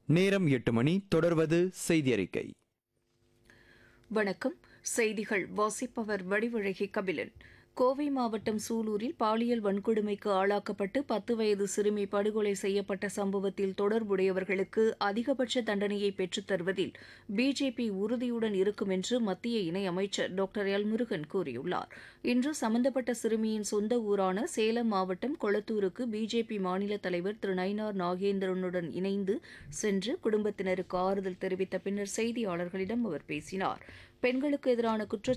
நேரம் எட்டு மணி தொடர்வது செய்தி அறிக்கை வணக்கம் செய்திகள் வாசிப்பவர் வடிவழகி கபிலன் கோவை மாவட்டம் சூலூரில் பாலியல் வன்கொடுமைக்கு ஆளாக்கப்பட்டு பத்து வயது சிறுமி படுகொலை செய்யப்பட்ட சம்பவத்தில் தொடர்புடையவர்களுக்கு அதிகபட்ச தண்டனையை பெற்றுத் தருவதில் பிஜேபி உறுதியுடன் இருக்கும் என்று மத்திய இணையமைச்சர் டாக்டர் எல் முருகன் கூறியுள்ளார் இன்று சம்பந்தப்பட்ட சிறுமியின் சொந்த ஊரான சேலம் மாவட்டம் கொளத்தூருக்கு பிஜேபி மாநில தலைவர் திரு நயினார் நாகேந்திரனுடன் இணைந்து சென்று குடும்பத்தினருக்கு ஆறுதல் தெரிவித்த பின்னர் செய்தியாளர்களிடம் அவர் பேசினார் பெண்களுக்கு எதிரான குற்றச்